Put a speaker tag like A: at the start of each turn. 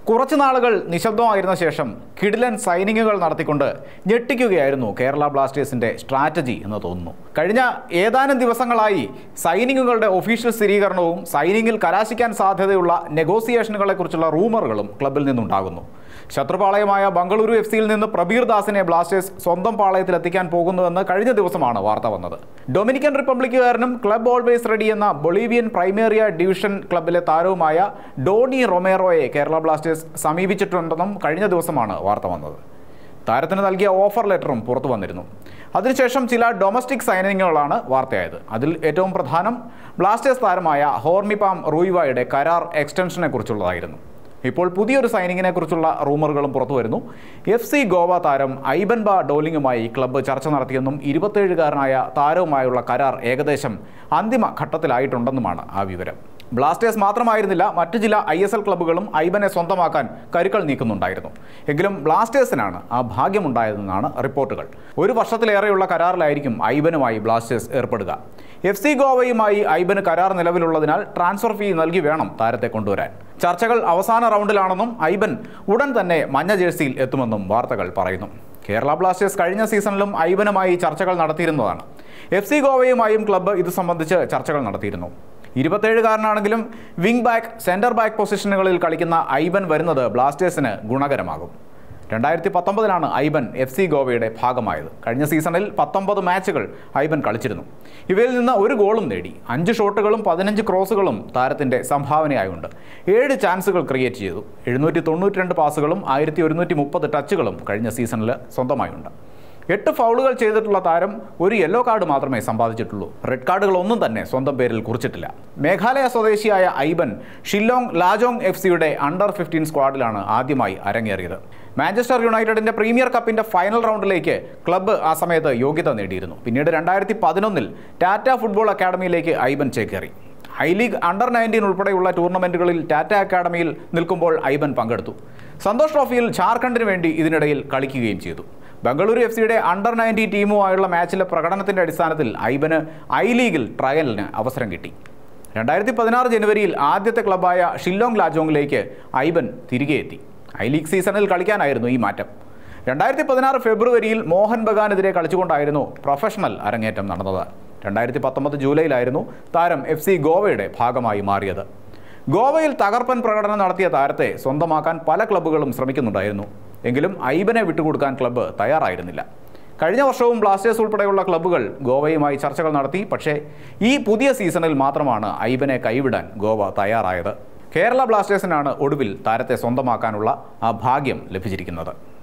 A: കുറച്ചു നാളുകൾ നിശബ്ദമായിരുന്ന ശേഷം കിടിലൻ സൈനിങ്ങുകൾ നടത്തിക്കൊണ്ട് ഞെട്ടിക്കുകയായിരുന്നു കേരള ബ്ലാസ്റ്റേഴ്സിന്റെ സ്ട്രാറ്റജി എന്ന് തോന്നുന്നു കഴിഞ്ഞ ഏതാനും ദിവസങ്ങളായി സൈനിങ്ങുകളുടെ ഒഫീഷ്യൽ സ്ഥിരീകരണവും സൈനിങ്ങിൽ കലാശിക്കാൻ സാധ്യതയുള്ള നെഗോസിയേഷനുകളെക്കുറിച്ചുള്ള റൂമറുകളും ക്ലബിൽ നിന്നുണ്ടാകുന്നു ശത്രുപാളയമായ ബംഗളൂരു എഫ് സിയിൽ നിന്ന് പ്രബീർ ദാസിനെ ബ്ലാസ്റ്റേഴ്സ് സ്വന്തം പാളയത്തിൽ എത്തിക്കാൻ പോകുന്നുവെന്ന് കഴിഞ്ഞ ദിവസമാണ് വാർത്ത വന്നത് ഡൊമിനിക്കൻ റിപ്പബ്ലിക്കുകാരനും ക്ലബ് ഓൾവേസ് റെഡി എന്ന ബൊളീവിയൻ പ്രൈമേറിയ ഡിവിഷൻ ക്ലബിലെ താരവുമായ ഡോണി റൊമേറോയെ കേരള ബ്ലാസ്റ്റേഴ്സ് സമീപിച്ചിട്ടുണ്ടെന്നും കഴിഞ്ഞ ദിവസമാണ് വാർത്ത വന്നത് താരത്തിന് നൽകിയ ഓഫർ ലെറ്ററും പുറത്തു വന്നിരുന്നു അതിനുശേഷം ചില ഡൊമസ്റ്റിക് സൈനിങ്ങുകളാണ് വാർത്തയായത് അതിൽ ഏറ്റവും പ്രധാനം ബ്ലാസ്റ്റേഴ്സ് താരമായ ഹോർമിപാം റൂയിവായുടെ കരാർ എക്സ്റ്റൻഷനെ കുറിച്ചുള്ളതായിരുന്നു ഇപ്പോൾ പുതിയൊരു സൈനിങ്ങിനെ കുറിച്ചുള്ള റൂമറുകളും പുറത്തു വരുന്നു എഫ് സി ഗോവ താരം ഐബൻബ ഡോലിംഗുമായി ക്ലബ്ബ് ചർച്ച നടത്തിയെന്നും ഇരുപത്തേഴുകാരനായ താരവുമായുള്ള കരാർ ഏകദേശം അന്തിമ ഘട്ടത്തിലായിട്ടുണ്ടെന്നുമാണ് ആ വിവരം ബ്ലാസ്റ്റേഴ്സ് മാത്രമായിരുന്നില്ല മറ്റു ചില ഐ എസ് എൽ ക്ലബ്ബുകളും ഐബനെ സ്വന്തമാക്കാൻ കരുക്കൾ നീക്കുന്നുണ്ടായിരുന്നു എങ്കിലും ബ്ലാസ്റ്റേഴ്സിനാണ് ആ ഭാഗ്യമുണ്ടായതെന്നാണ് റിപ്പോർട്ടുകൾ ഒരു വർഷത്തിലേറെയുള്ള കരാറിലായിരിക്കും ഐബനുമായി ബ്ലാസ്റ്റേഴ്സ് ഏർപ്പെടുക എഫ് സി ഗോവയുമായി ഐബന് കരാർ നിലവിലുള്ളതിനാൽ ട്രാൻസ്ഫർ ഫീ നൽകി വേണം താരത്തെ കൊണ്ടുവരാൻ ചർച്ചകൾ അവസാന റൗണ്ടിലാണെന്നും ഐബൻ ഉടൻ തന്നെ മഞ്ഞ ജേഴ്സിയിൽ എത്തുമെന്നും വാർത്തകൾ പറയുന്നു കേരള ബ്ലാസ്റ്റേഴ്സ് കഴിഞ്ഞ സീസണിലും ഐബനുമായി ചർച്ചകൾ നടത്തിയിരുന്നതാണ് എഫ് സി ഗോവയുമായും ക്ലബ്ബ് ഇത് സംബന്ധിച്ച് ചർച്ചകൾ നടത്തിയിരുന്നു ഇരുപത്തേഴുകാരനാണെങ്കിലും വിംഗ് ബാക്ക് സെൻറ്റർ ബാക്ക് പൊസിഷനുകളിൽ കളിക്കുന്ന ഐബൻ വരുന്നത് ബ്ലാസ്റ്റേഴ്സിന് ഗുണകരമാകും രണ്ടായിരത്തി പത്തൊമ്പതിലാണ് ഐബൻ എഫ് സി ഗോവയുടെ ഭാഗമായത് കഴിഞ്ഞ സീസണിൽ പത്തൊമ്പത് മാച്ചുകൾ ഐബൻ കളിച്ചിരുന്നു ഇവയിൽ നിന്ന് ഒരു ഗോളും നേടി അഞ്ച് ഷോട്ടുകളും പതിനഞ്ച് ക്രോസുകളും താരത്തിൻ്റെ സംഭാവനയായുണ്ട് ഏഴ് ചാൻസുകൾ ക്രിയേറ്റ് ചെയ്തു എഴുന്നൂറ്റി തൊണ്ണൂറ്റി രണ്ട് പാസുകളും ആയിരത്തി ഒരുന്നൂറ്റി മുപ്പത് ടച്ചുകളും കഴിഞ്ഞ സീസണിൽ സ്വന്തമായുണ്ട് എട്ട് ഫൗളുകൾ ചെയ്തിട്ടുള്ള താരം ഒരു യെല്ലോ കാർഡ് മാത്രമേ സമ്പാദിച്ചിട്ടുള്ളൂ റെഡ് കാർഡുകൾ ഒന്നും തന്നെ സ്വന്തം പേരിൽ കുറിച്ചിട്ടില്ല മേഘാലയ സ്വദേശിയായ ഐബൻ ഷില്ലോങ് ലാജോങ് എഫ് സിയുടെ അണ്ടർ ഫിഫ്റ്റീൻ സ്ക്വാഡിലാണ് ആദ്യമായി അരങ്ങേറിയത് മാഞ്ചസ്റ്റർ യുണൈറ്റഡിന്റെ പ്രീമിയർ കപ്പിന്റെ ഫൈനൽ റൗണ്ടിലേക്ക് ക്ലബ്ബ് ആ സമയത്ത് യോഗ്യത നേടിയിരുന്നു പിന്നീട് രണ്ടായിരത്തി പതിനൊന്നിൽ ടാറ്റ ഫുട്ബോൾ അക്കാദമിയിലേക്ക് ഐബൻ ചേക്കേറി ഐ ലീഗ് അണ്ടർ നയൻറ്റീൻ ഉൾപ്പെടെയുള്ള ടൂർണമെന്റുകളിൽ ടാറ്റ അക്കാദമിയിൽ നിൽക്കുമ്പോൾ ഐബൻ പങ്കെടുത്തു സന്തോഷ് ട്രോഫിയിൽ ജാർഖണ്ഡിന് വേണ്ടി ഇതിനിടയിൽ കളിക്കുകയും ചെയ്തു ബംഗളൂരു എഫ് സിയുടെ അണ്ടർ നയൻറ്റി ടീമുമായുള്ള മാച്ചിലെ പ്രകടനത്തിന്റെ അടിസ്ഥാനത്തിൽ ഐബന് ഐ ലീഗിൽ ട്രയലിന് അവസരം കിട്ടി രണ്ടായിരത്തി പതിനാറ് ജനുവരിയിൽ ആദ്യത്തെ ക്ലബ്ബായ ഷില്ലോങ് ലാജോങ്ങിലേക്ക് ഐബൻ തിരികെ എത്തി ഐ ലീഗ് സീസണിൽ കളിക്കാനായിരുന്നു ഈ മാറ്റം രണ്ടായിരത്തി പതിനാറ് ഫെബ്രുവരിയിൽ മോഹൻ ബഗാനെതിരെ കളിച്ചുകൊണ്ടായിരുന്നു പ്രൊഫഷണൽ അരങ്ങേറ്റം നടന്നത് രണ്ടായിരത്തി പത്തൊമ്പത് ജൂലൈയിലായിരുന്നു താരം എഫ് സി ഗോവയുടെ ഭാഗമായി മാറിയത് ഗോവയിൽ തകർപ്പൻ പ്രകടനം നടത്തിയ താരത്തെ സ്വന്തമാക്കാൻ പല ക്ലബ്ബുകളും ശ്രമിക്കുന്നുണ്ടായിരുന്നു എങ്കിലും ഐബനെ വിട്ടുകൊടുക്കാൻ ക്ലബ്ബ് തയ്യാറായിരുന്നില്ല കഴിഞ്ഞ വർഷവും ബ്ലാസ്റ്റേഴ്സ് ഉൾപ്പെടെയുള്ള ക്ലബ്ബുകൾ ഗോവയുമായി ചർച്ചകൾ നടത്തി പക്ഷേ ഈ പുതിയ സീസണിൽ മാത്രമാണ് ഐബനെ കൈവിടാൻ ഗോവ തയ്യാറായത് കേരള ബ്ലാസ്റ്റേഴ്സിനാണ് ഒടുവിൽ താരത്തെ സ്വന്തമാക്കാനുള്ള ആ ഭാഗ്യം ലഭിച്ചിരിക്കുന്നത്